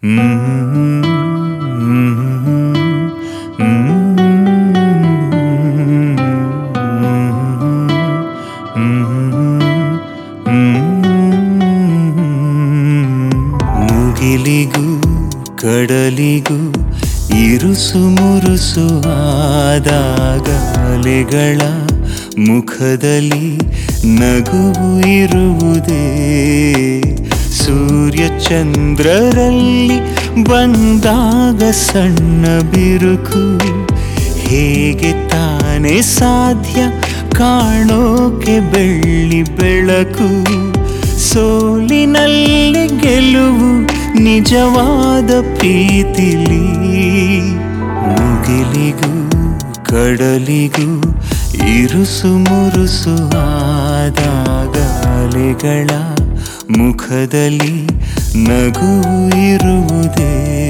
ಮುಗಿಲಿಗೂ ಕಡಲಿಗೂ ಇರುಸು ಮುರುಸು ಆದಾಗ ಅಲೆಗಳ ಮುಖದಲ್ಲಿ ನಗುವು ಇರುವುದೇ ಸೂರ್ಯ ಚಂದ್ರರಲ್ಲಿ ಬಂದಾಗ ಸಣ್ಣ ಬಿರುಕು ಹೇಗೆ ತಾನೇ ಸಾಧ್ಯ ಕಾಣೋಕೆ ಬೆಳ್ಳಿ ಬೆಳಕು ಸೋಲಿನಲ್ಲಿ ಗೆಲುವು ನಿಜವಾದ ಪ್ರೀತಿಲಿ ಮುಗಿಲಿಗೂ ಕಡಲಿಗೂ ಇರುಸು ಮುರುಸು ಆದಾಗ ಅಲೆಗಳ ಮುಖದಲ್ಲಿ ನಗು ಇರುವುದೇ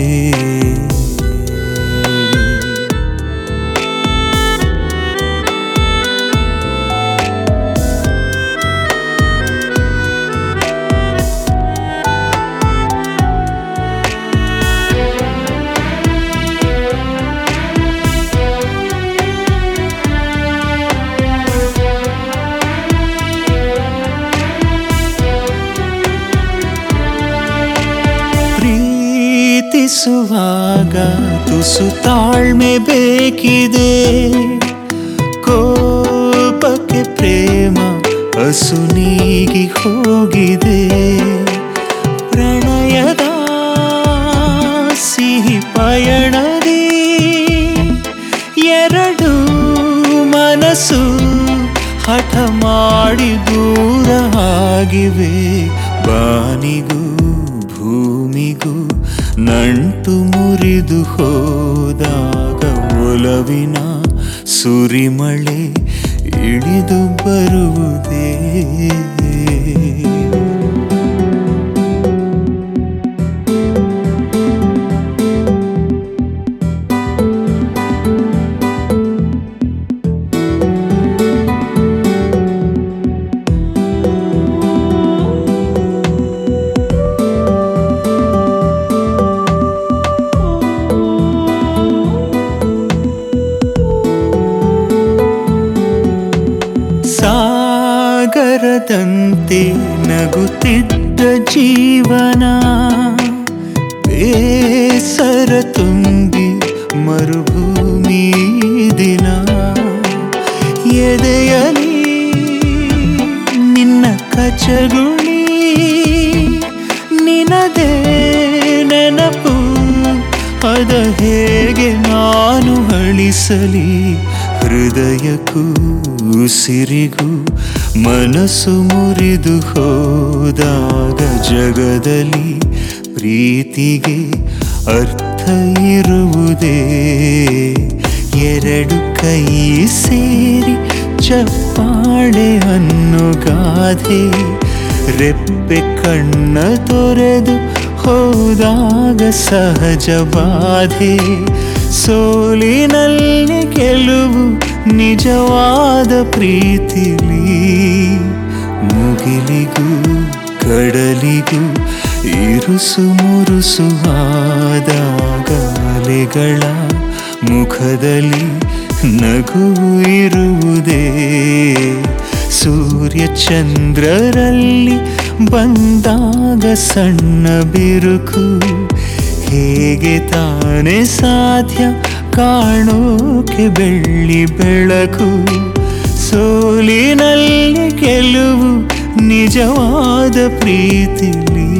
ಪ್ರೀತಿಸುವಾಗ ತುಸು ತಾಳ್ಮೆ ಬೇಕಿದೆ ಕೋಪಕ್ಕೆ ಪ್ರೇಮ ಹಸು ನೀಗಿ ಹೋಗಿದೆ ಪ್ರಣಯದ ಸಿಹಿ ಪಯಣದಿ ಎರಡು ಮನಸ್ಸು ಹಠ ಮಾಡಿ ದೂರ ಆಗಿವೆ ಬಾನಿಗೂ ಭೂಮಿಗೂ ನಂಟು ಮುರಿದು ಹೋದಾಗ ಒಲವಿನ ಸುರಿಮಳೆ ಇಳಿದು ಬರುವುದೇ ಸಾಗರದಂತೆ ನಗುತ್ತಿದ್ದ ಜೀವನ ಬೇಸರ ತುಂಬಿ ಮರುಭೂಮಿ ದಿನ ಎದೆಯಲಿ ನಿನ್ನ ಕಚಗುಳಿ ನಿನದೇ ನೆನಪು ಅದ ಹೇಗೆ ನಾನು ಅಳಿಸಲಿ ಹೃದಯಕ್ಕೂ ಉಸಿರಿಗೂ ಮನಸ್ಸು ಮುರಿದು ಹೋದಾಗ ಜಗದಲ್ಲಿ ಪ್ರೀತಿಗೆ ಅರ್ಥ ಇರುವುದೇ ಎರಡು ಕೈ ಸೇರಿ ಚಪ್ಪಾಳೆ ಅನ್ನೋ ಗಾದೆ ರೆಪ್ಪೆ ಕಣ್ಣ ತೊರೆದು ಹೋದಾಗ ಸಹಜ ಬಾಧೆ ಸೋಲಿನಲ್ಲಿ ಗೆಲುವು ನಿಜವಾದ ಪ್ರೀತಿಲಿ ಮುಗಿಲಿಗೂ ಕಡಲಿಗೂ ಇರುಸು ಮುರುಸು ಆದಾಗ ಅಲೆಗಳ ಮುಖದಲ್ಲಿ ನಗು ಇರುವುದೇ ಸೂರ್ಯ ಚಂದ್ರರಲ್ಲಿ ಬಂದಾಗ ಸಣ್ಣ ಬಿರುಕು ಹೇಗೆ ತಾನೇ ಸಾಧ್ಯ ಕಾಣೋಕೆ ಬೆಳ್ಳಿ ಬೆಳಕು ಸೋಲಿನಲ್ಲಿ ಗೆಲುವು ನಿಜವಾದ ಪ್ರೀತಿಲಿ